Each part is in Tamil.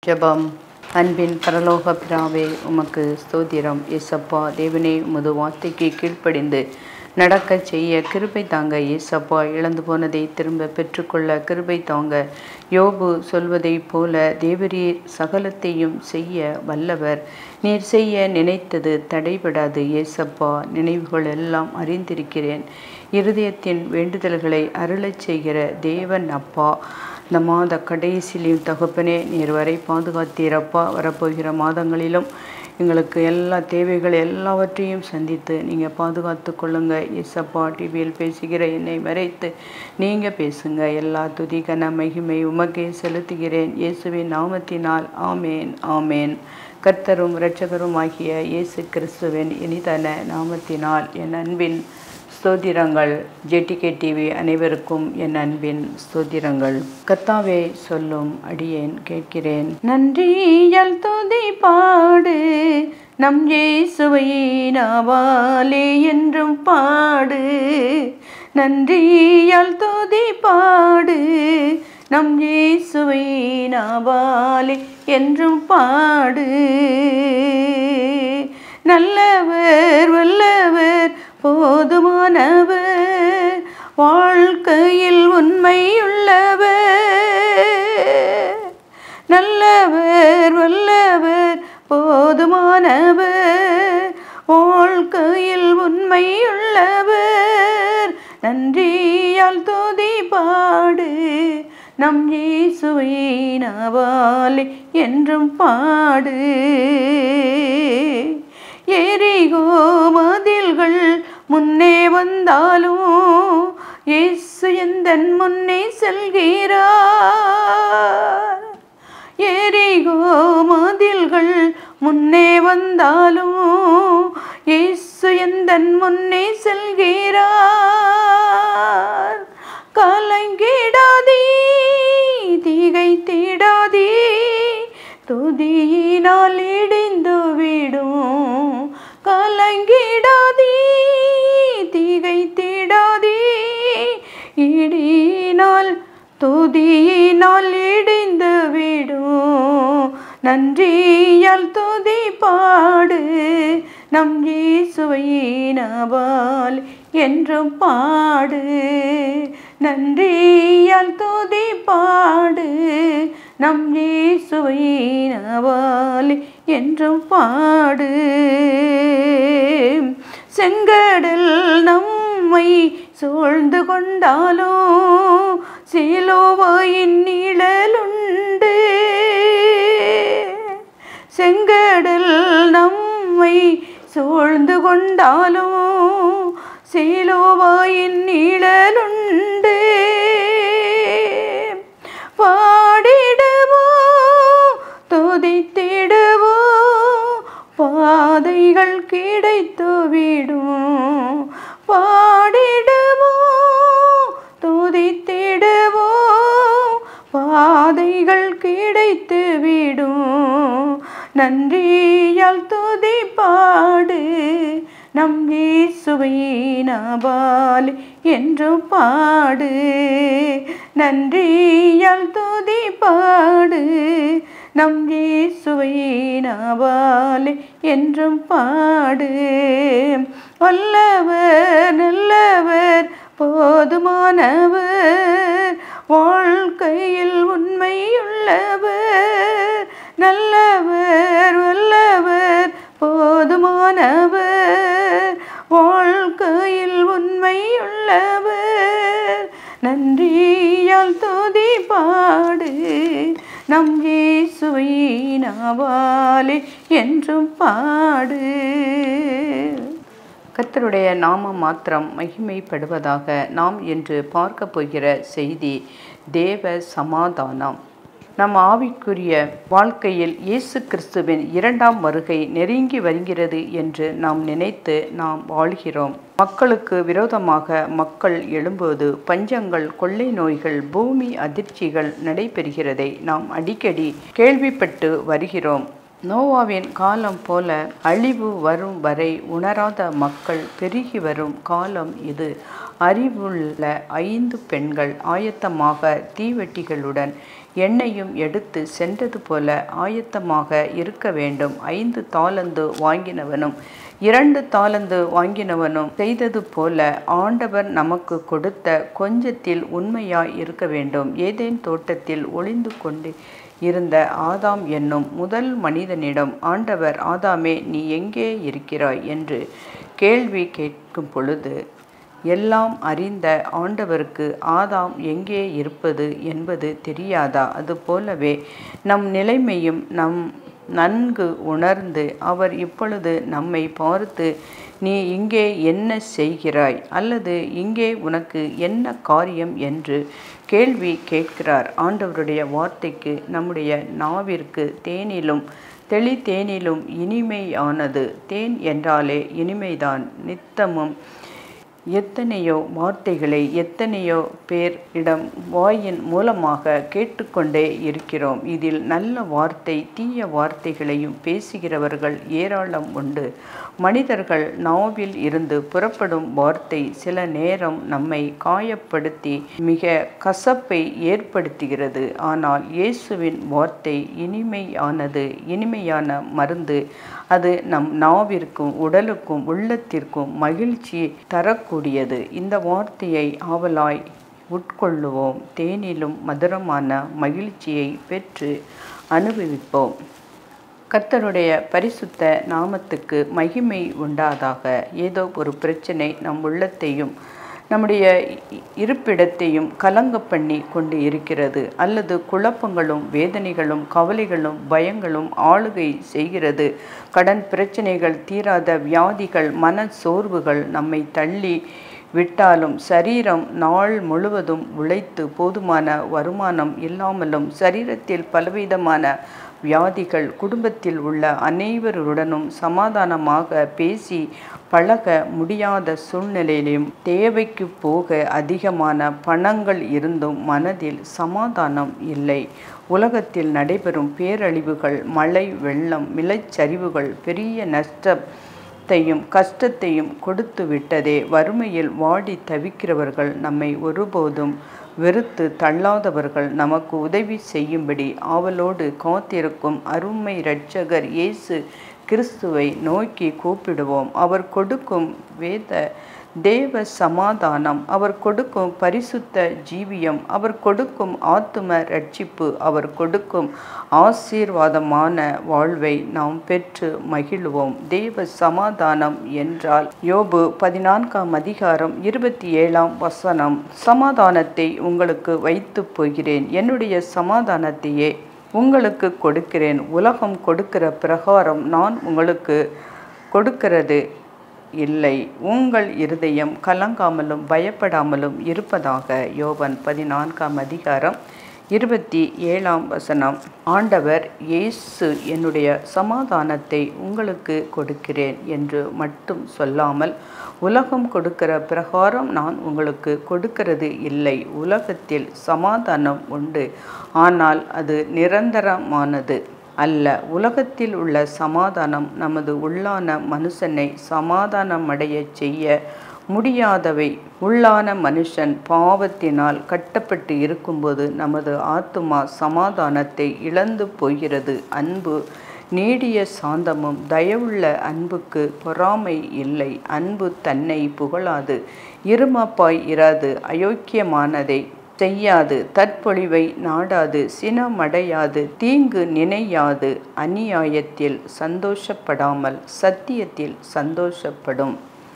ஜெபம் அன்பின் பரலோக பிராவே உமக்கு ஸ்தோத்திரம் ஏசப்பா தேவனே உமது வார்த்தைக்கு கீழ்ப்படிந்து நடக்க செய்ய கிருபை தாங்க ஏசப்பா இழந்து போனதை திரும்ப பெற்றுக்கொள்ள கிருபை தாங்க யோபு சொல்வதைப் போல தேவரீர் சகலத்தையும் செய்ய வல்லவர் நீர் செய்ய நினைத்தது தடைபடாது ஏசப்பா நினைவுகள் எல்லாம் அறிந்திருக்கிறேன் இருதயத்தின் வேண்டுதல்களை அருளச் செய்கிற தேவன் அப்பா இந்த மாத கடைசியிலும் தகப்பனே நீர் வரை பாதுகாத்தீரப்பா வரப்போகிற மாதங்களிலும் எங்களுக்கு எல்லா தேவைகள் எல்லாவற்றையும் சந்தித்து நீங்கள் பாதுகாத்து கொள்ளுங்க இசப்பா டிவியில் பேசுகிற என்னை மறைத்து நீங்கள் பேசுங்க எல்லா துதி கன மகிமை உமக்கே செலுத்துகிறேன் இயேசுவின் நாமத்தினால் ஆமேன் ஆமேன் கர்த்தரும் இரட்சகரும் ஆகிய இயேசு கிறிஸ்துவின் இனிதன நாமத்தினால் என் அன்பின் ஸ்தோத்திரங்கள் ஜெட்டிகே டிவி அனைவருக்கும் என் அன்பின் ஸ்தோத்திரங்கள் கத்தாவே சொல்லும் அடியேன் கேட்கிறேன் நன்றியல் துதி பாடு நம் இயேசுவை நாவாலே என்றும் பாடு நன்றியால் துதி பாடு நம் இயேசுவை நாவாலே என்றும் பாடு நல்லவர் வல்லவர் போதுமானவர் வாழ்க்கையில் உண்மையுள்ளவர் நல்லவர் வல்லவர் போதுமானவர் வாழ்க்கையில் உண்மையுள்ளவர் நன்றியால் துதி பாடு நம் இயேசுவை நாவாலே என்றும் பாடு எரிகோ மதில்கள் முன்னே வந்தாலும் இயேசு எந்தன் முன்னே செல்கிறார் எரிகோ மதில்கள் முன்னே வந்தாலும் இயேசு எந்தன் முன்னே செல்கிறார் கலங்கிடாதே திகை தேடாதே துதியினால் இடிந்து விடும் கலங்கிடாதே திகை தேடாதே இடினால் துதியினால் இடிந்து விடும் நன்றியால் துதி பாடு நம் இயேசுவை நவால் என்றும் பாடு நன்றியால் துதி பாடு நம் இயேசுவை நவால் என்றும் பாடு செங்கடல் நம்மை சூழ்ந்து கொண்டாலும் சிலோவாயின் நிழலுண்டு செங்கடல் நம்மை சூழ்ந்து கொண்டாலும் சிலோவாயின் நிழலுண்டு பாடிடுவோ துதித்திடுவோ பாதைகள் கிடைத்து விடும் பாடிடுவோ துதித்திடுவோ பாதைகள் கிடைத்து விடும் நன்றியால் துதி பாடு நம் இயேசுவை நாபால் என்றும் பாடு நன்றியால் துதி பாடு நம் இயேசுவை நாவாலே என்றும் பாடு வல்லவர் நல்லவர் போதுமானவர் வாழ்க்கையில் உண்மையுள்ளவர் நல்லவர் வல்லவர் போதுமானவர் வாழ்க்கையில் உண்மையுள்ளவர் நன்றியால் துதி பாடு நம் இயேசுவை நாவாலே என்றும் பாடு கர்த்தருடைய நாமம் மாத்திரம் மகிமைப்படுவதாக நாம் என்று பார்க்க போகிற செய்தி தேவ சமாதானம் நம் ஆவிக்குரிய வாழ்க்கையில் இயேசு கிறிஸ்துவின் இரண்டாம் வருகை நெருங்கி வருகிறது என்று நாம் நினைத்து நாம் வாழ்கிறோம் மக்களுக்கு விரோதமாக மக்கள் எழும்போது பஞ்சங்கள் கொள்ளை நோய்கள் பூமி அதிர்ச்சிகள் நடைபெறுகிறதை நாம் அடிக்கடி கேள்விப்பட்டு வருகிறோம் நோவாவின் காலம் போல அழிவு வரும் வரை உணராத மக்கள் பெருகி வரும் காலம் இது அறிவுள்ள ஐந்து பெண்கள் ஆயத்தமாக தீவெட்டிகளுடன் எண்ணெயும் எடுத்து சென்றது போல ஆயத்தமாக இருக்க வேண்டும் ஐந்து தாளந்து வாங்கினவனும் இரண்டு தாளந்து வாங்கினவனும் செய்தது போல ஆண்டவர் நமக்கு கொடுத்த கொஞ்சத்தில் உண்மையாய் இருக்க வேண்டும் ஏதேன் தோட்டத்தில் ஒளிந்து கொண்டு இருந்த ஆதாம் என்னும் முதல் மனிதனிடம் ஆண்டவர் ஆதாமே நீ எங்கே இருக்கிறாய் என்று கேள்வி கேட்கும் பொழுது எல்லாம் அறிந்த ஆண்டவருக்கு ஆதாம் எங்கே இருப்பது என்பது தெரியாதா அதுபோலவே நம் நிலைமையும் நம் நன்கு உணர்ந்து அவர் இப்பொழுது நம்மை பார்த்து நீ இங்கே என்ன செய்கிறாய் அல்லது இங்கே உனக்கு என்ன காரியம் என்று கேள்வி கேட்கிறார் ஆண்டவருடைய வார்த்தைக்கு நம்முடைய நாவிற்கு தேனிலும் தெளி தேனிலும் இனிமையானது தேன் என்றாலே இனிமைதான் நித்தமும் எத்தனையோ வார்த்தைகளை எத்தனையோ பேர் இடம் வாயின் மூலமாக கேட்டுக்கொண்டே இருக்கிறோம் இதில் நல்ல வார்த்தை தீய வார்த்தைகளையும் பேசுகிறவர்கள் ஏராளம் உண்டு மனிதர்கள் நாவில் இருந்து புறப்படும் வார்த்தை சில நேரம் நம்மை காயப்படுத்தி மிக கசப்பை ஏற்படுத்துகிறது ஆனால் இயேசுவின் வார்த்தை இனிமையானது இனிமையான மருந்து அது நம் நாவிற்கும் உடலுக்கும் உள்ளத்திற்கும் மகிழ்ச்சி தரக்கூடியது இந்த வார்த்தையை ஆவலாய் உட்கொள்ளுவோம் தேனிலும் மதுரமான மகிழ்ச்சியை பெற்று அனுபவிப்போம் கர்த்தருடைய பரிசுத்த நாமத்துக்கு மகிமை உண்டாதாக ஏதோ ஒரு பிரச்சனை நம் உள்ளத்தையும் நம்முடைய இருப்பிடத்தையும் கலங்க பண்ணி கொண்டு இருக்கிறது அல்லது குழப்பங்களும் வேதனைகளும் கவலைகளும் பயங்களும் ஆளுகை செய்கிறது கடன் பிரச்சனைகள் தீராத வியாதிகள் மன சோர்வுகள் நம்மை தள்ளி விட்டாலும் சரீரம் நாள் முழுவதும் உழைத்து போதுமான வருமானம் இல்லாமலும் சரீரத்தில் பலவிதமான வியாதிகள் குடும்பத்தில் உள்ள அனைவருடனும் சமாதானமாக பேசி பழக முடியாத சூழ்நிலையிலும் தேவைக்கு போக அதிகமான பணங்கள் இருந்தும் மனதில் சமாதானம் இல்லை உலகத்தில் நடைபெறும் பேரழிவுகள் மழை வெள்ளம் நிலச்சரிவுகள் பெரிய நஷ்டத்தையும் கஷ்டத்தையும் கொடுத்து விட்டதே வறுமையில் வாடி தவிக்கிறவர்கள் நம்மை ஒருபோதும் வெறுத்து தள்ளாதவர்கள் நமக்கு உதவி செய்யும்படி ஆவலோடு காத்திருக்கும் அருமை இரட்சகர் இயேசு கிறிஸ்துவை நோக்கி கூப்பிடுவோம் அவர் கொடுக்கும் வேத தேவ சமாதானம் அவர் கொடுக்கும் பரிசுத்த ஜீவியம் அவர் கொடுக்கும் ஆத்தும ரட்சிப்பு அவர் கொடுக்கும் ஆசீர்வாதமான வாழ்வை நாம் பெற்று மகிழ்வோம் தேவ சமாதானம் என்றால் யோபு பதினான்காம் அதிகாரம் இருபத்தி ஏழாம் வசனம் சமாதானத்தை உங்களுக்கு வைத்து போகிறேன் என்னுடைய சமாதானத்தையே உங்களுக்கு கொடுக்கிறேன் உலகம் கொடுக்கிற பிரகாரம் நான் உங்களுக்கு கொடுக்கிறது இல்லை உங்கள் இருதயம் கலங்காமலும் பயப்படாமலும் இருப்பதாக யோவன் பதினான்காம் அதிகாரம் இருபத்தி ஏழாம் வசனம் ஆண்டவர் இயேசு என்னுடைய சமாதானத்தை உங்களுக்கு கொடுக்கிறேன் என்று மட்டும் சொல்லாமல் உலகம் கொடுக்கிற பிரகாரம் நான் உங்களுக்கு கொடுக்கிறது இல்லை உலகத்தில் சமாதானம் உண்டு ஆனால் அது நிரந்தரமானது அல்ல உலகத்தில் உள்ள சமாதானம் நமது உள்ளான மனுஷனை சமாதானமடைய செய்ய முடியாதவை உள்ளான மனுஷன் பாவத்தினால் கட்டப்பட்டு இருக்கும்போது நமது ஆத்துமா சமாதானத்தை இழந்து போகிறது அன்பு நீடிய சாந்தமும் தயவுள்ள அன்புக்கு பொறாமை இல்லை அன்பு தன்னை புகழாது இருமாப்பாய் இராது அயோக்கியமானதை செய்யாது தற்பொழிவை நாடாது சினமடையாது தீங்கு நினையாது அநியாயத்தில் சந்தோஷப்படாமல் சத்தியத்தில் சந்தோஷப்படும்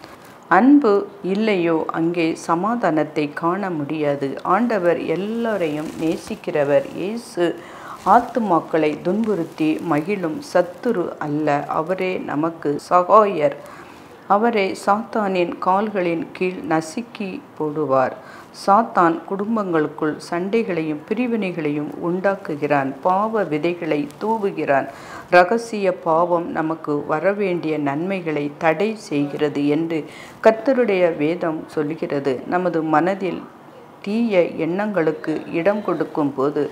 அன்பு இல்லையோ அங்கே சமாதானத்தை காண முடியாது ஆண்டவர் எல்லோரையும் நேசிக்கிறவர் இயேசு ஆத்துமாக்களை துன்புறுத்தி மகிழும் சத்துரு அல்ல அவரே நமக்கு சகாயர் அவரை சாத்தானின் கால்களின் கீழ் நசுக்கி போடுவார் சாத்தான் குடும்பங்களுக்குள் சண்டைகளையும் பிரிவினைகளையும் உண்டாக்குகிறான் பாவ விதைகளை தூவுகிறான் ரகசிய பாவம் நமக்கு வரவேண்டிய நன்மைகளை தடை செய்கிறது என்று கர்த்தருடைய வேதம் சொல்கிறது நமது மனதில் தீய எண்ணங்களுக்கு இடம் கொடுக்கும் போது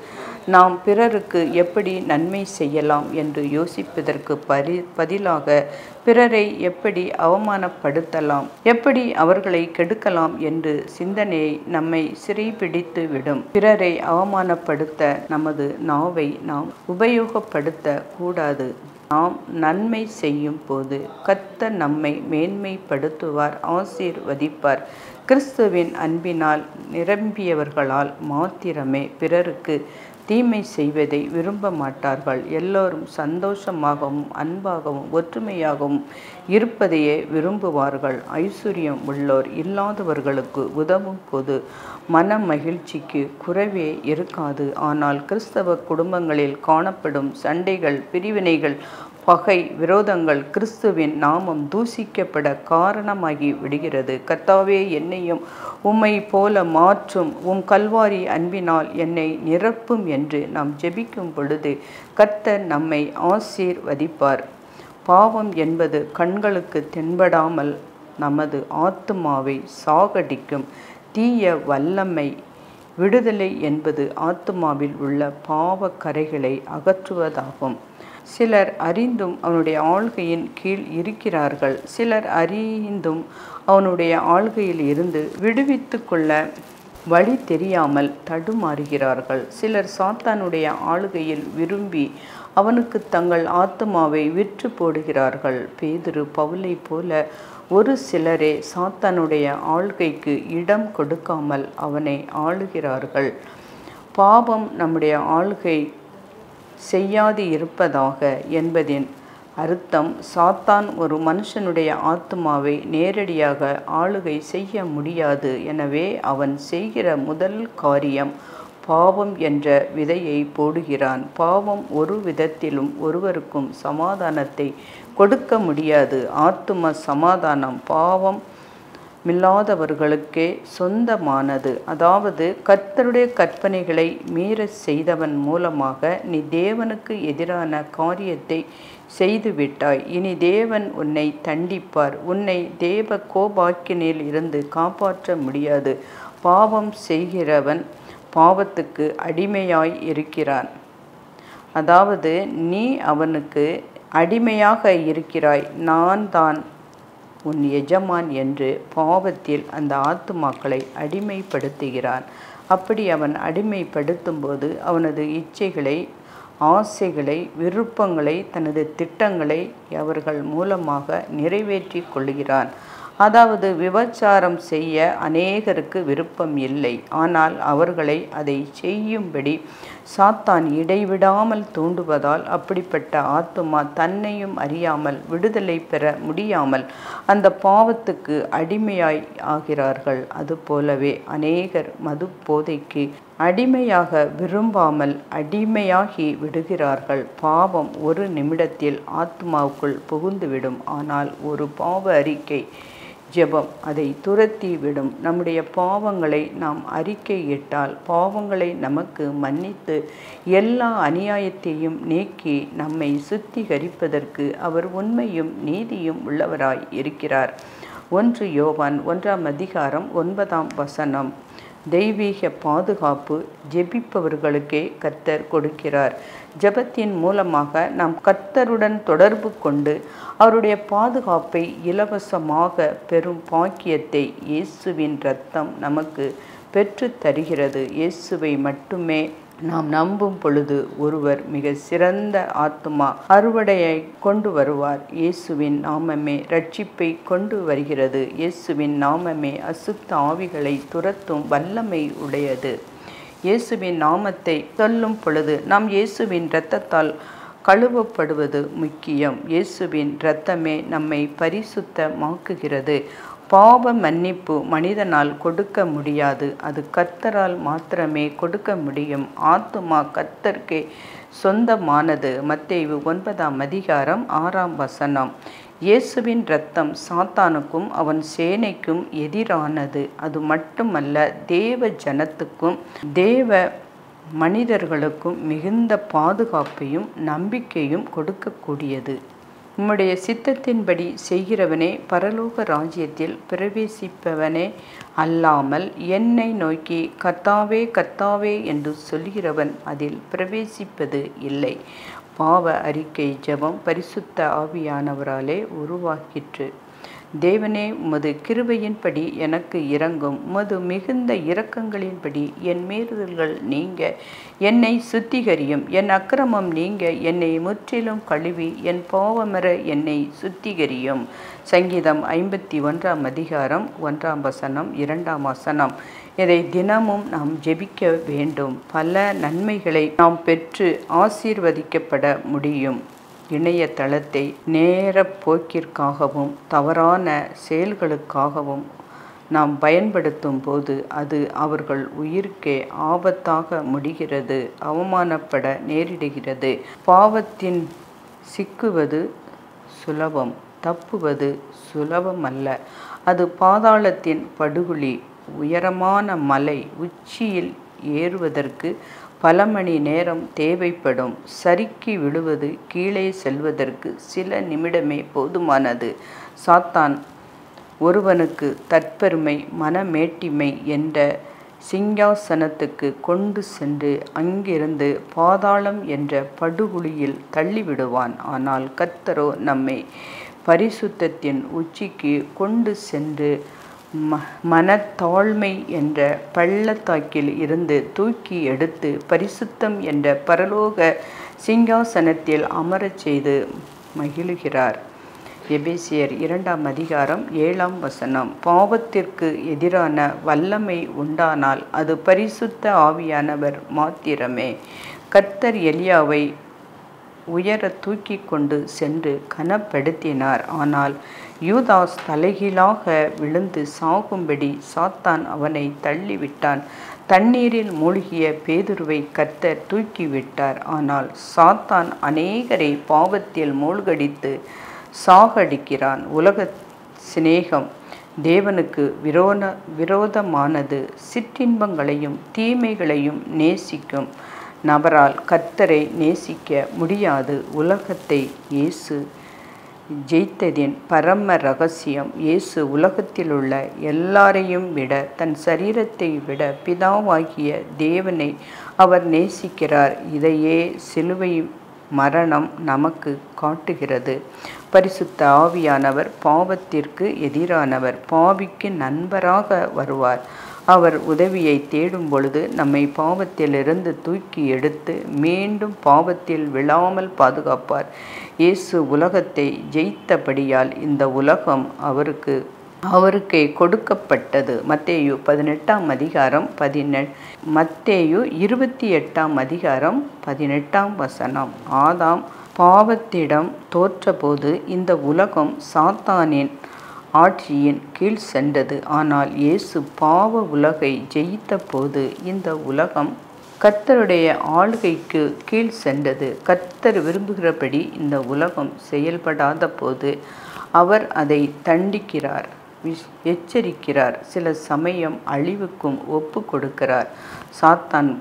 நாம் பிறருக்கு எப்படி நன்மை செய்யலாம் என்று யோசிப்பதற்கு பரி பதிலாக பிறரை எப்படி அவமானப்படுத்தலாம் எப்படி அவர்களை கெடுக்கலாம் என்று சிந்தனையை நம்மை சிறைபிடித்து விடும் பிறரை அவமானப்படுத்த நமது நாவை நாம் உபயோகப்படுத்த கூடாது நாம் நன்மை செய்யும் போது கத்த நம்மை மேன்மைப்படுத்துவார் ஆசீர்வதிப்பார் கிறிஸ்துவின் அன்பினால் நிரம்பியவர்களால் மாத்திரமே பிறருக்கு தீமை செய்வதை விரும்ப மாட்டார்கள் எல்லோரும் சந்தோஷமாகவும் அன்பாகவும் ஒற்றுமையாகவும் இருப்பதையே விரும்புவார்கள் ஐஸ்வர்யம் உள்ளோர் இல்லாதவர்களுக்கு உதவும் போது மன மகிழ்ச்சிக்கு குறைவே இருக்காது ஆனால் கிறிஸ்தவ குடும்பங்களில் காணப்படும் சண்டைகள் பிரிவினைகள் பகை விரோதங்கள் கிறிஸ்துவின் நாமம் தூசிக்கப்பட காரணமாகி விடுகிறது கர்த்தாவே என்னையும் உம்மை போல மாற்றும் உம் கல்வாரி அன்பினால் என்னை நிரப்பும் என்று நாம் ஜெபிக்கும் பொழுது கர்த்தர் நம்மை ஆசீர்வதிப்பார் பாவம் என்பது கண்களுக்கு தென்படாமல் நமது ஆத்துமாவை சாகடிக்கும் தீய வல்லமை விடுதலை என்பது ஆத்துமாவில் உள்ள பாவ கரைகளை அகற்றுவதாகும் சிலர் அறிந்தும் அவனுடைய ஆள்கையின் கீழ் இருக்கிறார்கள் சிலர் அறிந்தும் அவனுடைய ஆள்கையில் இருந்து விடுவித்து கொள்ள வழி தெரியாமல் தடுமாறுகிறார்கள் சிலர் சாத்தானுடைய ஆளுகையில் விரும்பி அவனுக்கு தங்கள் ஆத்மாவை விற்று போடுகிறார்கள் பேதுரு பவுலை போல ஒரு சிலரே சாத்தானுடைய ஆள்கைக்கு இடம் கொடுக்காமல் அவனை ஆளுகிறார்கள் பாவம் நம்முடைய ஆள்கை செய்யாது இருப்பதாக என்பதின் அர்த்தம் சாத்தான் ஒரு மனுஷனுடைய ஆத்மாவை நேரடியாக ஆளுகை செய்ய முடியாது எனவே அவன் செய்கிற முதல் காரியம் பாவம் என்ற விதையை போடுகிறான் பாவம் ஒரு விதத்திலும் ஒருவருக்கும் சமாதானத்தை கொடுக்க முடியாது ஆத்தும சமாதானம் பாவம் மில்லாதவர்களுக்கே சொந்தமானது அதாவது கர்த்தருடைய கற்பனைகளை மீறச் செய்தவன் மூலமாக நீ தேவனுக்கு எதிரான காரியத்தை செய்துவிட்டாய் இனி தேவன் உன்னை தண்டிப்பார் உன்னை தேவ கோபாக்கினில் இருந்து காப்பாற்ற முடியாது பாவம் செய்கிறவன் பாவத்துக்கு அடிமையாய் இருக்கிறான் அதாவது நீ அவனுக்கு அடிமையாக இருக்கிறாய் நான் தான் உன் எஜமான் என்று பாவத்தில் அந்த ஆத்துமாக்களை அடிமைப்படுத்துகிறான் அப்படி அவன் அடிமைப்படுத்தும்போது அவனது இச்சைகளை ஆசைகளை விருப்பங்களை தனது திட்டங்களை அவர்கள் மூலமாக நிறைவேற்றி கொள்கிறான் அதாவது விபச்சாரம் செய்ய அநேகருக்கு விருப்பம் இல்லை ஆனால் அவர்களை அதை செய்யும்படி சாத்தான் இடைவிடாமல் தூண்டுவதால் அப்படிப்பட்ட ஆத்துமா தன்னையும் அறியாமல் விடுதலை பெற முடியாமல் அந்த பாவத்துக்கு அடிமையாய் ஆகிறார்கள் அதுபோலவே அநேகர் மது போதைக்கு அடிமையாக விரும்பாமல் அடிமையாகி விடுகிறார்கள் பாவம் ஒரு நிமிடத்தில் ஆத்மாவுக்குள் புகுந்துவிடும் ஆனால் ஒரு பாவ அறிக்கை ஜெபம் அதை துரத்தி விடும் நம்முடைய பாவங்களை நாம் அறிக்கையிட்டால் பாவங்களை நமக்கு மன்னித்து எல்லா அநியாயத்தையும் நீக்கி நம்மை சுத்திகரிப்பதற்கு அவர் உண்மையும் நீதியும் உள்ளவராய் இருக்கிறார் ஒன்று யோவான் ஒன்றாம் அதிகாரம் ஒன்பதாம் வசனம் தெய்வீக பாதுகாப்பு ஜெபிப்பவர்களுக்கே கர்த்தர் கொடுக்கிறார் ஜெபத்தின் மூலமாக நாம் கர்த்தருடன் தொடர்பு கொண்டு அவருடைய பாதுகாப்பை இலவசமாக பெறும் பாக்கியத்தை இயேசுவின் இரத்தம் நமக்கு பெற்று தருகிறது இயேசுவை மட்டுமே நாம் நம்பும் பொழுது ஒருவர் மிக சிறந்த ஆத்மா அறுவடையை கொண்டு வருவார் இயேசுவின் நாமமே ரட்சிப்பை கொண்டு வருகிறது இயேசுவின் நாமமே அசுத்த ஆவிகளை துரத்தும் வல்லமை உடையது இயேசுவின் நாமத்தை சொல்லும் பொழுது நாம் இயேசுவின் இரத்தத்தால் கழுவப்படுவது முக்கியம் இயேசுவின் இரத்தமே நம்மை பரிசுத்தமாக்குகிறது பாவ மன்னிப்பு மனிதனால் கொடுக்க முடியாது அது கர்த்தரால் மாத்திரமே கொடுக்க முடியும் ஆத்துமா கர்த்தர்க்கே சொந்தமானது மத்தேயு ஒன்பதாம் அதிகாரம் ஆறாம் வசனம் இயேசுவின் இரத்தம் சாத்தானுக்கும் அவன் சேனைக்கும் எதிரானது அது மட்டுமல்ல தேவ ஜனத்துக்கும் தேவ மனிதர்களுக்கும் மிகுந்த பாதுகாப்பையும் நம்பிக்கையும் கொடுக்கக்கூடியது உம்முடைய சித்தத்தின்படி செய்கிறவனே பரலோக ராஜ்யத்தில் பிரவேசிப்பவனே அல்லாமல் என்னை நோக்கி கர்த்தாவே கர்த்தாவே என்று சொல்கிறவன் அதில் பிரவேசிப்பது இல்லை பாவ அறிக்கை ஜெபம் பரிசுத்த ஆவியானவராலே உருவாக்கிற்று தேவனே உமது கிருபையின்படி எனக்கு இறங்கும் உமது மிகுந்த இரக்கங்களின்படி என் மீறுதல்கள் நீங்க என்னை சுத்திகரியும் என் அக்கிரமம் நீங்க என்னை முற்றிலும் கழுவி என் பாவமர என்னை சுத்திகரியும் சங்கீதம் ஐம்பத்தி ஒன்றாம் அதிகாரம் ஒன்றாம் வசனம் இரண்டாம் வசனம் இதை தினமும் நாம் ஜெபிக்க வேண்டும் பல நன்மைகளை நாம் பெற்று ஆசீர்வதிக்கப்பட முடியும் இணையதளத்தை நேர போக்கிற்காகவும் தவறான செயல்களுக்காகவும் நாம் பயன்படுத்தும் போது அது அவர்கள் உயிருக்கே ஆபத்தாக முடிகிறது அவமானப்பட நேரிடுகிறது பாவத்தின் சிக்குவது சுலபம் தப்புவது சுலபமல்ல அது பாதாளத்தின் படுகுழி உயரமான மலை உச்சியில் ஏறுவதற்கு பல மணி நேரம் தேவைப்படும் சறுக்கி விழுவது கீழே செல்வதற்கு சில நிமிடமே போதுமானது சாத்தான் ஒருவனுக்கு தற்பெருமை மனமேட்டிமை என்ற சிங்காசனத்துக்கு கொண்டு சென்று அங்கிருந்து பாதாளம் என்ற படுகுழியில் தள்ளிவிடுவான் ஆனால் கர்த்தரோ நம்மை பரிசுத்தத்தின் உச்சிக்கு கொண்டு சென்று ம மனத்தாழ்மை என்ற பள்ளத்தாக்கில் இருந்து தூக்கி எடுத்து பரிசுத்தம் என்ற பரலோக சிங்காசனத்தில் அமரச் செய்து மகிழுகிறார் எபேசியர் இரண்டாம் அதிகாரம் ஏழாம் வசனம் பாவத்திற்கு எதிரான வல்லமை உண்டானால் அது பரிசுத்த ஆவியானவர் மாத்திரமே கர்த்தர் எலியாவை உயர தூக்கி கொண்டு சென்று கனப்படுத்தினார் ஆனால் யூதாஸ் தலைகீழாக விழுந்து சாகும்படி சாத்தான் அவனை தள்ளிவிட்டான் தண்ணீரில் மூழ்கிய பேதுருவை கர்த்தர் தூக்கிவிட்டார் ஆனால் சாத்தான் அநேகரை பாவத்தில் மூழ்கடித்து சாகடிக்கிறான் உலக சிநேகம் தேவனுக்கு விரோத விரோதமானது சிற்றின்பங்களையும் தீமைகளையும் நேசிக்கும் நபரால் கர்த்தரை நேசிக்க முடியாது உலகத்தை இயேசு ஜெயித்ததின் பரம ரகசியம் இயேசு உலகத்திலுள்ள எல்லாரையும் விட தன் சரீரத்தை விட பிதாவாகிய தேவனை அவர் நேசிக்கிறார் இதையே சிலுவை மரணம் நமக்கு காட்டுகிறது பரிசுத்த ஆவியானவர் பாவத்திற்கு எதிரானவர் பாவிக்கு நண்பராக வருவார் அவர் உதவியை தேடும் பொழுது நம்மை பாவத்திலிருந்து தூக்கி எடுத்து மீண்டும் பாவத்தில் விழாமல் பாதுகாப்பார் இயேசு உலகத்தை ஜெயித்தபடியால் இந்த உலகம் அவருக்கு அவருக்கே கொடுக்கப்பட்டது மத்தேயு பதினெட்டாம் அதிகாரம் பதினெட் மத்தேயு இருபத்தி எட்டாம் அதிகாரம் பதினெட்டாம் வசனம் ஆதாம் பாவத்திடம் தோற்றபோது இந்த உலகம் சாத்தானின் ஆட்சியின் கீழ் சென்றது ஆனால் இயேசு பாவ உலகை ஜெயித்த போது இந்த உலகம் கர்த்தருடைய ஆளுகைக்கு கீழ் சென்றது கர்த்தர் விரும்புகிறபடி இந்த உலகம் செயல்படாத போது அவர் அதை தண்டிக்கிறார் விஷ்- எச்சரிக்கிறார் சில சமயம் அழிவுக்கும் ஒப்பு கொடுக்கிறார் சாத்தான்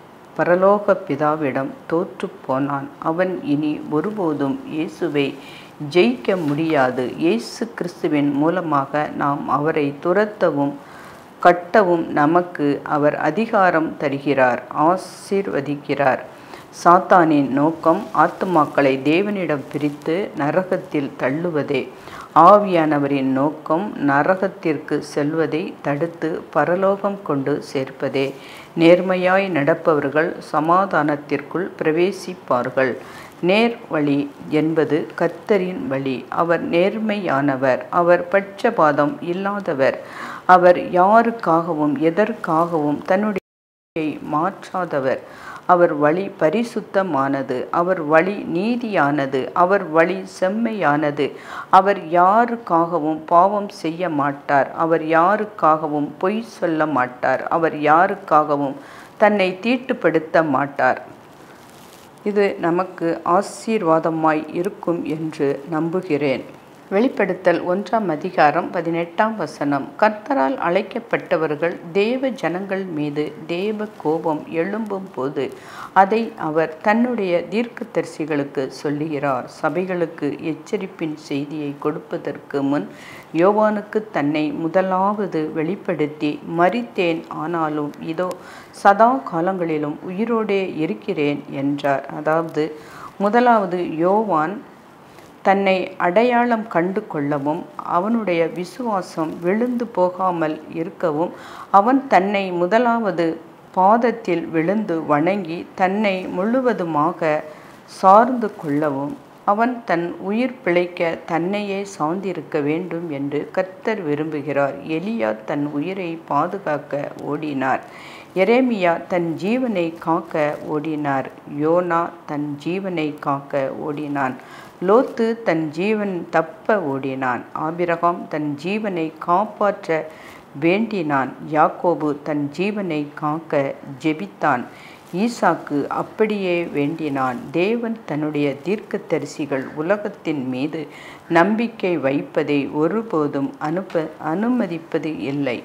பரலோக பிதாவிடம் தோற்றுப் போனான் அவன் இனி ஒருபோதும் இயேசுவை ஜெயிக்க முடியாது இயேசு கிறிஸ்துவின் மூலமாக நாம் அவரை துரத்தவும் கட்டவும் நமக்கு அவர் அதிகாரம் தருகிறார் ஆசீர்வதிக்கிறார் சாத்தானின் நோக்கம் ஆத்துமாக்களை தேவனிடம் பிரித்து நரகத்தில் தள்ளுவதே ஆவியானவரின் நோக்கம் நரகத்திற்கு செல்வதை தடுத்து பரலோகம் கொண்டு சேர்ப்பதே நேர்மையாய் நடப்பவர்கள் சமாதானத்திற்குள் பிரவேசிப்பார்கள் நேர் வழி என்பது கர்த்தரின் வழி அவர் நேர்மையானவர் அவர் பட்சபாதம் இல்லாதவர் அவர் யாருக்காகவும் எதற்காகவும் தன்னுடைய வழியை மாற்றாதவர் அவர் வழி பரிசுத்தமானது அவர் வழி நீதியானது அவர் வழி செம்மையானது அவர் யாருக்காகவும் பாவம் செய்ய மாட்டார் அவர் யாருக்காகவும் பொய் சொல்ல மாட்டார் அவர் யாருக்காகவும் தன்னை தீட்டுப்படுத்த மாட்டார் இது நமக்கு ஆசீர்வாதமாய் இருக்கும் என்று நம்புகிறேன் வெளிப்படுத்தல் ஒன்றாம் அதிகாரம் பதினெட்டாம் வசனம் கர்த்தரால் அழைக்கப்பட்டவர்கள் தேவ ஜனங்கள் மீது தேவ கோபம் எழும்பும் போது அதை அவர் தன்னுடைய தீர்க்கதரிசிகளுக்கு சொல்லுகிறார் சபைகளுக்கு எச்சரிப்பின் செய்தியை கொடுப்பதற்கு முன் யோவானுக்கு தன்னை முதலாவது வெளிப்படுத்தி மறித்தேன் ஆனாலும் இதோ சதா காலங்களிலும் உயிரோடே இருக்கிறேன் என்றார் அதாவது முதலாவது யோவான் தன்னை அடையாளம் கண்டு கொள்ளவும் அவனுடைய விசுவாசம் விழுந்து போகாமல் இருக்கவும் அவன் தன்னை முதலாவது பாதத்தில் விழுந்து வணங்கி தன்னை முழுவதுமாக சார்ந்து கொள்ளவும் அவன் தன் உயிர் பிழைக்க தன்னையே சார்ந்திருக்க வேண்டும் என்று கர்த்தர் விரும்புகிறார் எலியா தன் உயிரை பாதுகாக்க ஓடினார் எரேமியா தன் ஜீவனை காக்க ஓடினார் யோனா தன் ஜீவனை காக்க ஓடினான் லோத்து தன் ஜீவன் தப்ப ஓடினான் ஆபிரகாம் தன் ஜீவனை காப்பாற்ற வேண்டினான் யாக்கோபு தன் ஜீவனை காக்க ஜெபித்தான் ஈசாக்கு அப்படியே வேண்டினான் தேவன் தன்னுடைய தீர்க்கதரிசிகள் உலகத்தின் மீது நம்பிக்கை வைப்பதை ஒருபோதும் அனுப்ப அனுமதிப்பது இல்லை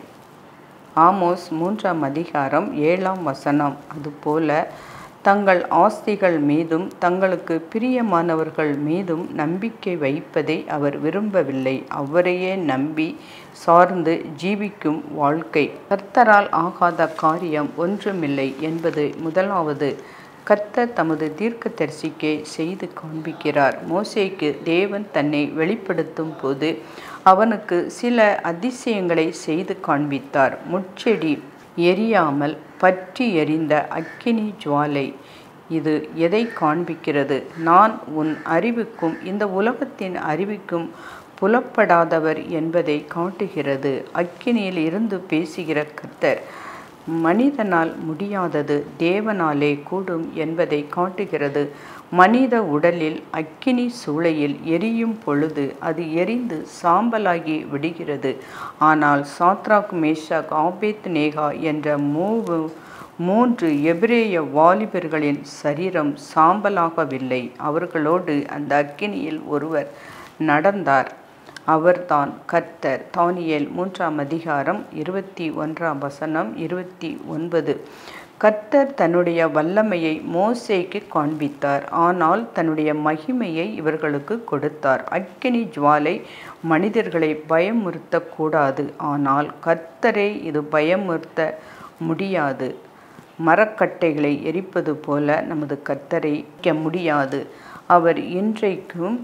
ஆமோஸ் மூன்றாம் அதிகாரம் ஏழாம் வசனம் அதுபோல தங்கள் ஆஸ்திகள் மீதும் தங்களுக்கு பிரியமானவர்கள் மீதும் நம்பிக்கை வைப்பதை அவர் விரும்பவில்லை அவரையே நம்பி சார்ந்து ஜீவிக்கும் வாழ்க்கை கர்த்தரால் ஆகாத காரியம் ஒன்றுமில்லை என்பது முதலாவது கர்த்தர் தமது தீர்க்கதரிசிக்கே செய்து காண்பிக்கிறார் மோசேக்கு தேவன் தன்னை வெளிப்படுத்தும் போது அவனுக்கு சில அதிசயங்களை செய்து காண்பித்தார் முட்செடி எரியாமல் பற்றி எரிந்த அக்கினி ஜுவாலை இது எதை காண்பிக்கிறது நான் உன் அறிவுக்கும் இந்த உலகத்தின் அறிவுக்கும் புலப்படாதவர் என்பதை காட்டுகிறது அக்கினியில் இருந்து பேசுகிற கர்த்தர் மனிதனால் முடியாதது தேவனாலே கூடும் என்பதை காட்டுகிறது மனித உடலில் அக்கினி சூளையில் எரியும் பொழுது அது எரிந்து சாம்பலாகி விடுகிறது ஆனால் சாத்ராக் மேஷாக் ஆபேத் நேகா என்ற மூவு மூன்று எபிரேய வாலிபர்களின் சரீரம் சாம்பலாகவில்லை அவர்களோடு அந்த அக்கினியில் ஒருவர் நடந்தார் அவர்தான் கர்த்தர் தானியேல் மூன்றாம் அதிகாரம் இருபத்தி ஒன்றாம் வசனம் இருபத்தி ஒன்பது கர்த்தர் தன்னுடைய வல்லமையை மோசேக்கு காண்பித்தார் ஆனால் தன்னுடைய மகிமையை இவர்களுக்கு கொடுத்தார் அக்கினி ஜுவாலை மனிதர்களை பயமுறுத்தக்கூடாது ஆனால் கர்த்தரை இது பயமுறுத்த முடியாது மரக்கட்டைகளை எரிப்பது போல நமது கர்த்தரை முடியாது அவர் இன்றைக்கும்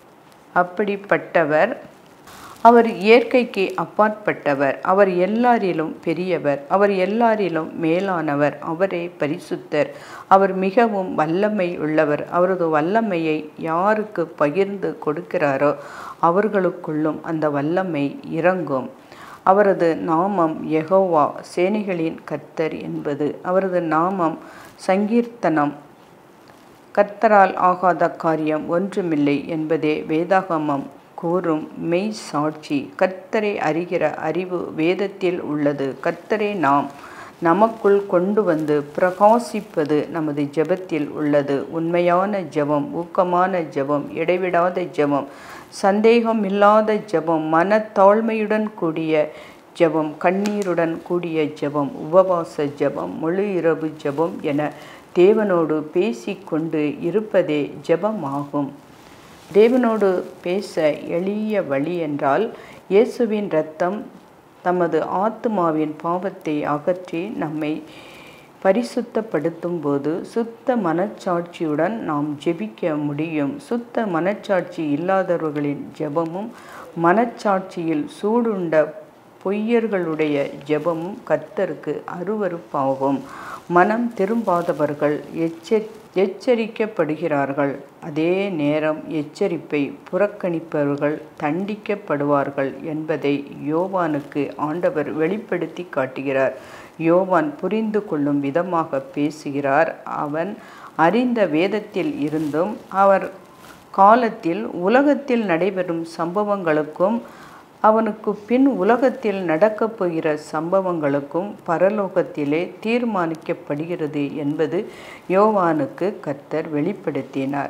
அப்படிப்பட்டவர் அவர் இயற்கைக்கு அப்பாற்பட்டவர் அவர் எல்லாரிலும் பெரியவர் அவர் எல்லாரிலும் மேலானவர் அவரே பரிசுத்தர் அவர் மிகவும் வல்லமை உள்ளவர் அவரது வல்லமையை யாருக்கு பகிர்ந்து கொடுக்கிறாரோ அவர்களுக்குள்ளும் அந்த வல்லமை இறங்கும் அவரது நாமம் யெகோவா சேனைகளின் கர்த்தர் என்பது அவரது நாமம் சங்கீர்த்தனம் கர்த்தரால் ஆகாத காரியம் ஒன்றுமில்லை என்பதே வேதாகமம் கூறும் மெய் சாட்சி கர்த்தரை அறிகிற அறிவு வேதத்தில் உள்ளது கர்த்தரை நாம் நமக்குள் கொண்டு வந்து பிரகாசிப்பது நமது ஜெபத்தில் உள்ளது உண்மையான ஜெபம் ஊக்கமான ஜெபம் இடைவிடாத ஜெபம் சந்தேகம் இல்லாத ஜெபம் மனத்தாழ்மையுடன் கூடிய ஜெபம் கண்ணீருடன் கூடிய ஜெபம் உபவாச ஜெபம் முழு இரவு ஜெபம் என தேவனோடு பேசிக்கொண்டு இருப்பதே ஜெபமாகும் தேவனோடு பேச எளிய வழி என்றால் இயேசுவின் இரத்தம் தமது ஆத்மாவின் பாவத்தை அகற்றி நம்மை பரிசுத்தப்படுத்தும் போது சுத்த மனச்சாட்சியுடன் நாம் ஜெபிக்க முடியும் சுத்த மனச்சாட்சி இல்லாதவர்களின் ஜெபமும் மனச்சாட்சியில் சூடுண்ட பொய்யர்களுடைய ஜெபமும் கர்த்தருக்கு அருவருப்பாகும் மனம் திரும்பாதவர்கள் எச்சரி எச்சரிக்கப்படுகிறார்கள் அதே நேரம் எச்சரிப்பை புறக்கணிப்பவர்கள் தண்டிக்கப்படுவார்கள் என்பதை யோவானுக்கு ஆண்டவர் வெளிப்படுத்தி காட்டுகிறார் யோவான் புரிந்து கொள்ளும் விதமாக பேசுகிறார் அவன் அறிந்த வேதத்தில் இருந்தும் அவர் காலத்தில் உலகத்தில் நடைபெறும் சம்பவங்களுக்கும் அவனுக்கு பின் உலகத்தில் நடக்கப் போகிற சம்பவங்களுக்கும் பரலோகத்திலே தீர்மானிக்கப்படுகிறது என்பது யோவானுக்கு கர்த்தர் வெளிப்படுத்தினார்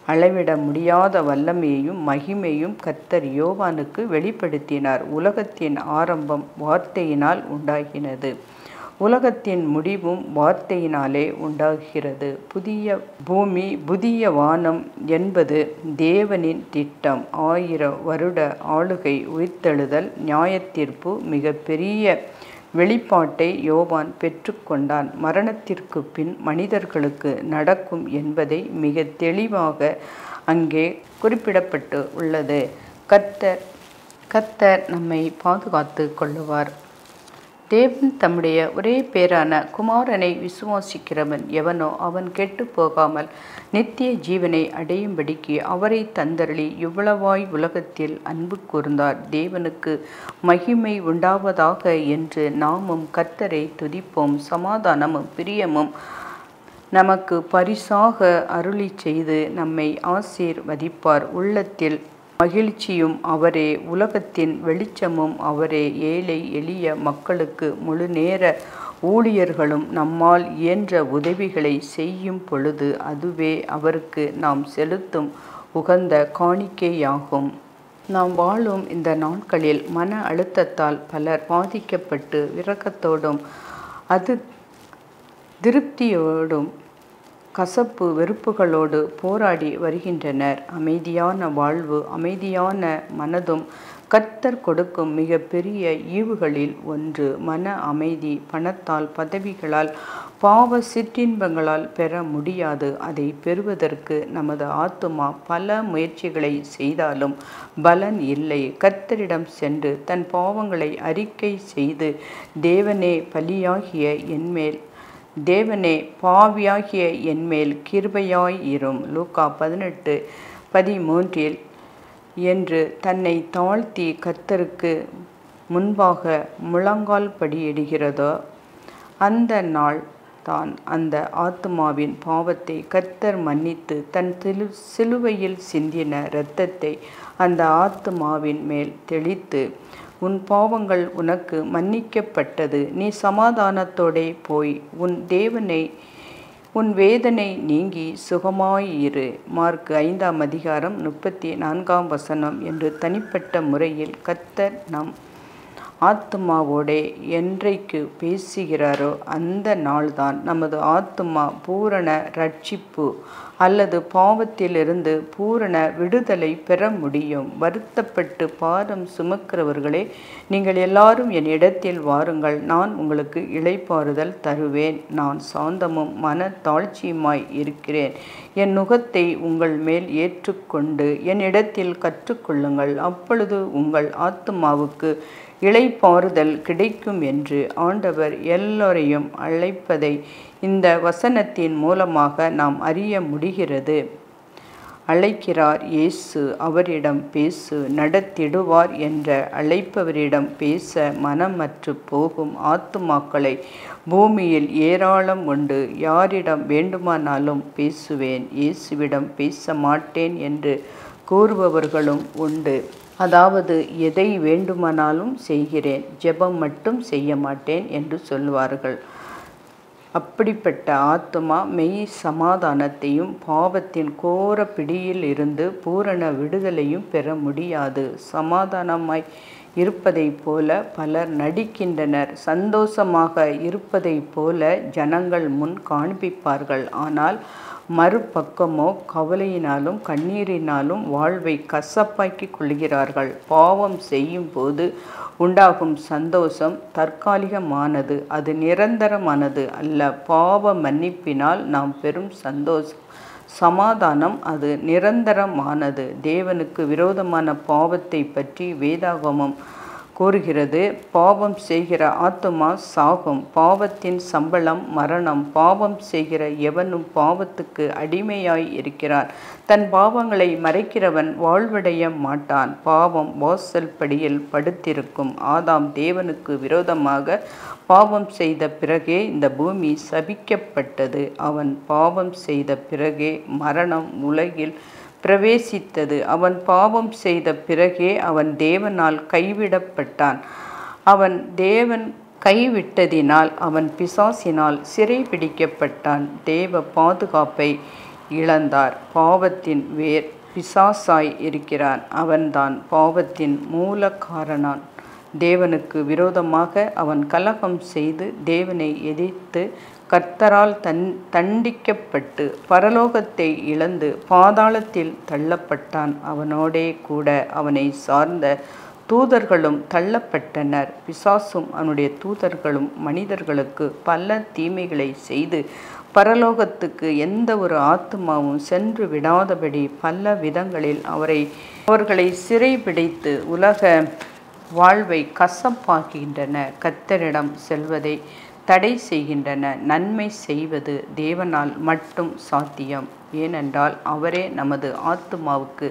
அளவிட முடியாத வல்லமையையும் மகிமையும் கர்த்தர் யோவானுக்கு வெளிப்படுத்தினார் உலகத்தின் ஆரம்பம் வார்த்தையினால் உண்டாகினது உலகத்தின் முடிவும் வார்த்தையினாலே உண்டாகிறது புதிய பூமி புதிய வானம் என்பது தேவனின் திட்டம் ஆயிர வருட ஆளுகை உயிர்த்தெழுதல் நியாயத்தீர்ப்பு மிக பெரிய வெளிப்பாட்டை யோவான் பெற்றுக்கொண்டான் மரணத்திற்கு பின் மனிதர்களுக்கு நடக்கும் என்பதை மிக தெளிவாக அங்கே குறிப்பிடப்பட்டு உள்ளது கர்த்தர் கர்த்தர் நம்மை பாதுகாத்து கொள்ளுவார் தேவன் தம்முடைய ஒரே பேரான குமாரனை விசுவாசிக்கிறவன் எவனோ அவன் கெட்டு போகாமல் நித்திய ஜீவனை அடையும்படிக்கு அவரை தந்தருளி இவ்வளவாய் உலகத்தில் அன்பு கூர்ந்தார் தேவனுக்கு மகிமை உண்டாவதாக என்று நாமும் கர்த்தரை துதிப்போம் சமாதானமும் பிரியமும் நமக்கு பரிசாக அருளி செய்து நம்மை ஆசீர்வதிப்பார் உள்ளத்தில் மகிழ்ச்சியும் அவரே உலகத்தின் வெளிச்சமும் அவரே ஏழை எளிய மக்களுக்கு முழு நேர ஊழியர்களும் நம்மால் இயன்ற உதவிகளை செய்யும் பொழுது அதுவே அவருக்கு நாம் செலுத்தும் உகந்த காணிக்கையாகும் நாம் வாழும் இந்த நாட்களில் மன அழுத்தத்தால் பலர் பாதிக்கப்பட்டு இரக்கத்தோடும் அது திருப்தியோடும் கசப்பு வெறுப்புகளோடு போராடி வருகின்றனர் அமைதியான வாழ்வு அமைதியான மனதும் கர்த்தர் கொடுக்கும் மிக பெரிய ஈவுகளில் ஒன்று மன அமைதி பணத்தால் பதவிகளால் பாவ சிற்றின்பங்களால் பெற முடியாது அதை பெறுவதற்கு நமது ஆத்துமா பல முயற்சிகளை செய்தாலும் பலன் இல்லை கர்த்தரிடம் சென்று தன் பாவங்களை அறிக்கை செய்து தேவனே பலியாகிய என்மேல் தேவனே பாவியாகிய என்மேல் கிருபையாய் இரும் லூக்கா பதினெட்டு பதிமூன்றில் என்று தன்னை தாழ்த்தி கர்த்தருக்கு முன்பாக முழங்கால் படியிடுகிறதோ அந்த நாள் தான் அந்த ஆத்மாவின் பாவத்தை கர்த்தர் மன்னித்து தன் சிலு சிலுவையில் சிந்தின இரத்தத்தை அந்த ஆத்மாவின் மேல் தெளித்து உன் பாவங்கள் உனக்கு மன்னிக்கப்பட்டது நீ சமாதானத்தோடே போய் உன் தேவனை உன் வேதனை நீங்கி சுகமாயிரு மார்க் ஐந்தாம் அதிகாரம் முப்பத்தி நான்காம் வசனம் என்று தனிப்பட்ட முறையில் கர்த்தர் நம் ஆத்மாவோடே என்றைக்கு பேசுகிறாரோ அந்த நாள்தான் நமது ஆத்மா பூரண ரட்சிப்பு அல்லது பாவத்திலிருந்து பூரண விடுதலை பெற முடியும் வருத்தப்பட்டு பாரம் சுமக்கிறவர்களே நீங்கள் எல்லாரும் என் இடத்தில் வாருங்கள் நான் உங்களுக்கு இளைப்பாறுதல் தருவேன் நான் சாந்தமும் மன தாழ்ச்சியுமாய் இருக்கிறேன் என் நுகத்தை உங்கள் மேல் ஏற்றுக்கொண்டு என் இடத்தில் கற்றுக்கொள்ளுங்கள் அப்பொழுது உங்கள் ஆத்மாவுக்கு இளைப்பாறுதல் கிடைக்கும் என்று ஆண்டவர் எல்லோரையும் அழைப்பதை இந்த வசனத்தின் மூலமாக நாம் அறிய முடிகிறது அழைக்கிறார் இயேசு அவரிடம் பேசு நடத்திடுவார் என்ற அழைப்பவரிடம் பேச மனமற்று போகும் ஆத்துமாக்களை பூமியில் ஏராளம் உண்டு யாரிடம் வேண்டுமானாலும் பேசுவேன் இயேசுவிடம் பேச மாட்டேன் என்று கூறுபவர்களும் உண்டு அதாவது எதை வேண்டுமானாலும் செய்கிறேன் ஜெபம் மட்டும் செய்ய மாட்டேன் என்று சொல்வார்கள் அப்படிப்பட்ட ஆத்மா மெய் சமாதானத்தையும் பாவத்தின் கோர பிடியில் இருந்து பூரண விடுதலையும் பெற முடியாது சமாதானமாய் இருப்பதைப் போல பலர் நடிக்கின்றனர் சந்தோஷமாக இருப்பதைப் போல ஜனங்கள் முன் காண்பிப்பார்கள் ஆனால் மறுபக்கமோ கவலையினாலும் கண்ணீரினாலும் வாழ்வை கசப்பாக்கி கொள்கிறார்கள் பாவம் செய்யும் போது உண்டாகும் சந்தோஷம் தற்காலிகமானது அது நிரந்தரமானது அல்ல பாவ மன்னிப்பினால் நாம் பெறும் சந்தோஷம் சமாதானம் அது நிரந்தரமானது தேவனுக்கு விரோதமான பாவத்தை பற்றி வேதாகமம் கூறுகிறது பாவம் செய்கிற ஆத்துமா சாகும் பாவத்தின் சம்பளம் மரணம் பாவம் செய்கிற எவனும் பாவத்துக்கு அடிமையாய் இருக்கிறான் தன் பாவங்களை மறைக்கிறவன் வாழ்வடைய மாட்டான் பாவம் வாசல் படியில் படுத்திருக்கும் ஆதாம் தேவனுக்கு விரோதமாக பாவம் செய்த பிறகே இந்த பூமி சபிக்கப்பட்டது அவன் பாவம் செய்த பிறகே மரணம் உலகில் பிரவேசித்தது அவன் பாவம் செய்த பிறகே அவன் தேவனால் கைவிடப்பட்டான் அவன் தேவன் கைவிட்டதினால் அவன் பிசாசினால் சிறை பிடிக்கப்பட்டான் தேவ பாதுகாப்பை இழந்தார் பாவத்தின் வேர் பிசாசாய் இருக்கிறான் அவன்தான் பாவத்தின் மூல காரணான் தேவனுக்கு விரோதமாக அவன் கலகம் செய்து தேவனை எதிர்த்து கர்த்தரால் தன் தண்டிக்கப்பட்டு பரலோகத்தை இழந்து பாதாளத்தில் தள்ளப்பட்டான் அவனோடே கூட அவனை சார்ந்த தூதர்களும் தள்ளப்பட்டனர் பிசாசும் அவனுடைய தூதர்களும் மனிதர்களுக்கு பல தீமைகளை செய்து பரலோகத்துக்கு எந்த ஒரு ஆத்மாவும் சென்று விடாதபடி பல விதங்களில் அவரை அவர்களை சிறைபிடித்து உலக வாழ்வை கசப்பாக்குகின்றன கத்தரிடம் செல்வதை தடை செய்கின்றன நன்மை செய்வது தேவனால் மட்டும் சாத்தியம் ஏனென்றால் அவரே நமது ஆத்மாவுக்கு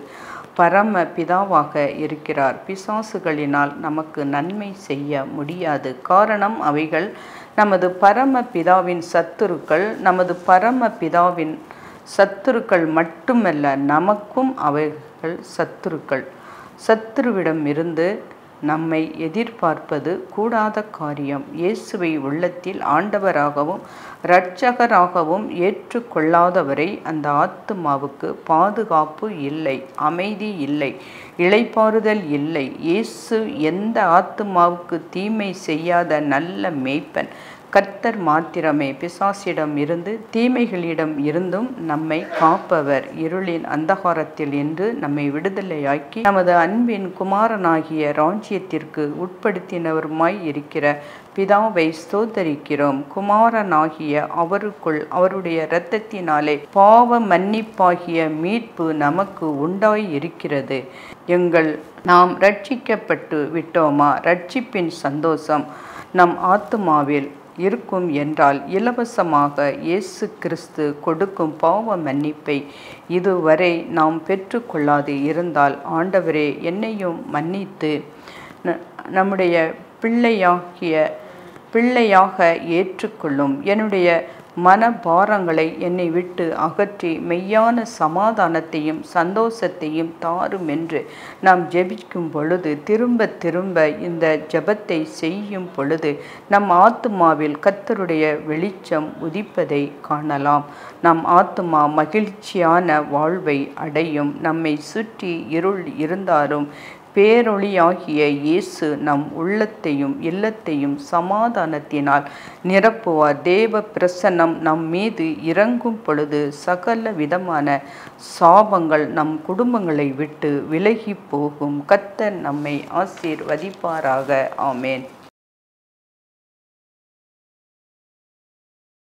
பரம பிதாவாக இருக்கிறார் பிசாசுகளினால் நமக்கு நன்மை செய்ய முடியாது காரணம் அவைகள் நமது பரம பிதாவின் சத்துருக்கள் நமது பரம பிதாவின் சத்துருக்கள் மட்டுமல்ல நமக்கும் அவைகள் சத்துருக்கள் சத்துருவிடம் இருந்து நம்மை எதிர்பார்ப்பது கூடாத காரியம் இயேசுவை உள்ளத்தில் ஆண்டவராகவும் இரட்சகராகவும் ஏற்றுக்கொள்ளாதவரை அந்த ஆத்துமாவுக்கு பாதுகாப்பு இல்லை அமைதி இல்லை இளைப்பாறுதல் இல்லை இயேசு எந்த ஆத்துமாவுக்கு தீமை செய்யாத நல்ல மேய்ப்பன் கர்த்தர் மாத்திரமே பிசாசிடம் இருந்து தீமைகளிடம் இருந்தும் நம்மை காப்பவர் இருளின் அந்தகாரத்தில் என்று நம்மை விடுதலையாக்கி நமது அன்பின் குமாரனாகிய ராஜ்யத்திற்கு உட்படுத்தினவருமாய் இருக்கிற பிதாவை ஸ்தோத்தரிக்கிறோம் குமாரனாகிய அவருக்குள் அவருடைய இரத்தத்தினாலே பாவ மன்னிப்பாகிய மீட்பு நமக்கு உண்டாய் இருக்கிறது எங்கள் நாம் ரட்சிக்கப்பட்டு விட்டோமா ரட்சிப்பின் சந்தோஷம் நம் ஆத்துமாவில் இருக்கும் என்றால் இலவசமாக இயேசு கிறிஸ்து கொடுக்கும் பாவ மன்னிப்பை இதுவரை நாம் பெற்றுக்கொள்ளாது இருந்தால் ஆண்டவரே என்னையும் மன்னித்து நம்முடைய பிள்ளையாகிய பிள்ளையாக ஏற்றுக்கொள்ளும் என்னுடைய மனபாரங்களை என்னை விட்டு அகற்றி மெய்யான சமாதானத்தையும் சந்தோஷத்தையும் தாரும் என்று நாம் ஜெபிக்கும் பொழுது திரும்ப திரும்ப இந்த ஜெபத்தை செய்யும் பொழுது நம் ஆத்துமாவில் கத்தருடைய வெளிச்சம் உதிப்பதை காணலாம் நம் ஆத்துமா மகிழ்ச்சியான வாழ்வை அடையும் நம்மை சுற்றி இருள் இருந்தாலும் பேரொளியாகிய இயேசு நம் உள்ளத்தையும் இல்லத்தையும் சமாதானத்தினால் நிரப்புவார் தேவ பிரசன்னம் நம் மீது இறங்கும் பொழுது சகல விதமான சாபங்கள் நம் குடும்பங்களை விட்டு விலகி போகும் கத்தர் நம்மை ஆசீர்வதிப்பாராக ஆமேன்